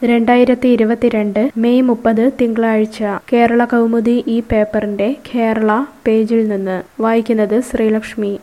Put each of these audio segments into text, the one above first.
രണ്ടായിരത്തി ഇരുപത്തിരണ്ട് മെയ് മുപ്പത് തിങ്കളാഴ്ച കേരള കൗമുദി ഈ പേപ്പറിന്റെ കേരള പേജിൽ നിന്ന് വായിക്കുന്നത് ശ്രീലക്ഷ്മി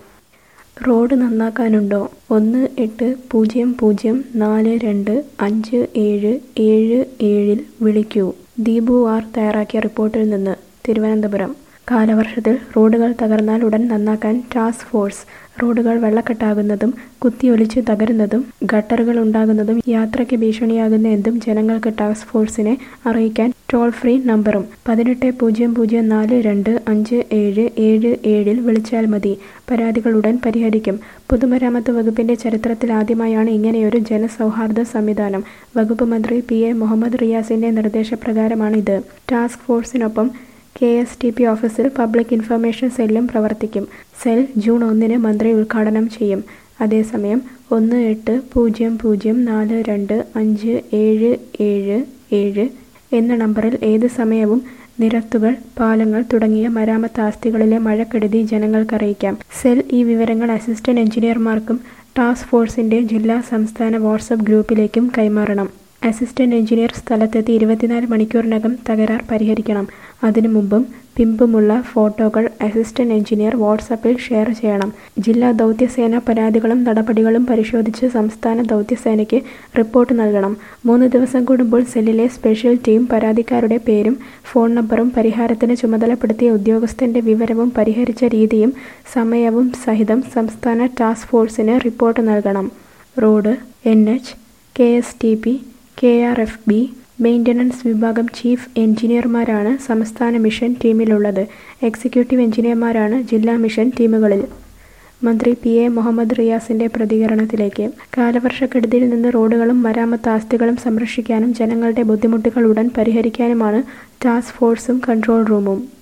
റോഡ് നന്നാക്കാനുണ്ടോ ഒന്ന് എട്ട് പൂജ്യം പൂജ്യം നാല് രണ്ട് അഞ്ച് ഏഴ് ഏഴ് ഏഴിൽ വിളിക്കൂ ദീപു ആർ തയ്യാറാക്കിയ റിപ്പോർട്ടിൽ നിന്ന് തിരുവനന്തപുരം കാലവർഷത്തിൽ റോഡുകൾ തകർന്നാൽ ഉടൻ നന്നാക്കാൻ ടാസ്ക് ഫോഴ്സ് റോഡുകൾ വെള്ളക്കെട്ടാകുന്നതും കുത്തിയൊലിച്ച് തകരുന്നതും ഗട്ടറുകൾ ഉണ്ടാകുന്നതും യാത്രയ്ക്ക് ഭീഷണിയാകുന്ന എന്തും ജനങ്ങൾക്ക് ടാസ്ക് ഫോഴ്സിനെ അറിയിക്കാൻ ടോൾ ഫ്രീ നമ്പറും പതിനെട്ട് പൂജ്യം പൂജ്യം നാല് രണ്ട് അഞ്ച് ഏഴ് ഏഴ് ഏഴിൽ വിളിച്ചാൽ മതി പരാതികൾ ഉടൻ പരിഹരിക്കും പൊതുമരാമത്ത് വകുപ്പിന്റെ ചരിത്രത്തിൽ ആദ്യമായാണ് ഇങ്ങനെയൊരു ജനസൗഹാർദ്ദ സംവിധാനം വകുപ്പ് മന്ത്രി പി എ മുഹമ്മദ് റിയാസിന്റെ നിർദ്ദേശപ്രകാരമാണിത് ടാസ്ക് ഫോഴ്സിനൊപ്പം കെ എസ് ടി പി ഓഫീസിൽ പബ്ലിക് ഇൻഫർമേഷൻ സെല്ലും പ്രവർത്തിക്കും സെൽ ജൂൺ ഒന്നിന് മന്ത്രി ഉദ്ഘാടനം ചെയ്യും അതേസമയം ഒന്ന് എട്ട് പൂജ്യം പൂജ്യം നാല് രണ്ട് അഞ്ച് ഏഴ് ഏഴ് ഏഴ് എന്ന നമ്പറിൽ ഏത് സമയവും നിരത്തുകൾ പാലങ്ങൾ തുടങ്ങിയ മരാമത്ത് ആസ്തികളിലെ മഴക്കെടുതി ജനങ്ങൾക്കറിയിക്കാം സെൽ ഈ വിവരങ്ങൾ അസിസ്റ്റന്റ് എഞ്ചിനീയർമാർക്കും ടാസ്ക് ഫോഴ്സിന്റെ ജില്ലാ സംസ്ഥാന വാട്സപ്പ് ഗ്രൂപ്പിലേക്കും കൈമാറണം അസിസ്റ്റന്റ് എഞ്ചിനീയർ സ്ഥലത്തെത്തി ഇരുപത്തിനാല് മണിക്കൂറിനകം തകരാർ പരിഹരിക്കണം അതിനു മുമ്പും പിമ്പുമുള്ള ഫോട്ടോകൾ അസിസ്റ്റന്റ് എഞ്ചിനീയർ വാട്സാപ്പിൽ ഷെയർ ചെയ്യണം ജില്ലാ ദൗത്യസേന പരാതികളും നടപടികളും പരിശോധിച്ച് സംസ്ഥാന ദൗത്യസേനയ്ക്ക് റിപ്പോർട്ട് നൽകണം മൂന്ന് ദിവസം കൂടുമ്പോൾ സെല്ലിലെ സ്പെഷ്യൽ ടീം പരാതിക്കാരുടെ പേരും ഫോൺ നമ്പറും പരിഹാരത്തിന് ചുമതലപ്പെടുത്തിയ ഉദ്യോഗസ്ഥന്റെ വിവരവും പരിഹരിച്ച രീതിയും സമയവും സഹിതം സംസ്ഥാന ടാസ്ക് ഫോഴ്സിന് റിപ്പോർട്ട് നൽകണം road N H K S T P K R F B maintenance വിഭാഗം ചീഫ് എഞ്ചിനീയർമാരാണ് സംസ്ഥാന മിഷൻ ടീമിലുള്ളത് എക്സിക്യൂട്ടീവ് എഞ്ചിനീയർമാരാണ് ജില്ലാ മിഷൻ ടീമുകളിൽ മന്ത്രി പി എ മുഹമ്മദ് റിയാസിന്റെ പ്രതികരണത്തിലേക്ക് കാലവർഷക്കെടുതിയിൽ നിന്ന് റോഡുകളും മരാമത്ത് ആസ്തികളും സംരക്ഷിക്കാനും ജനങ്ങളുടെ ബുദ്ധിമുട്ടുകൾ ഉടൻ പരിഹരിക്കാനുമാണ് ടാസ്ക് ഫോഴ്സും കൺട്രോൾ റൂമും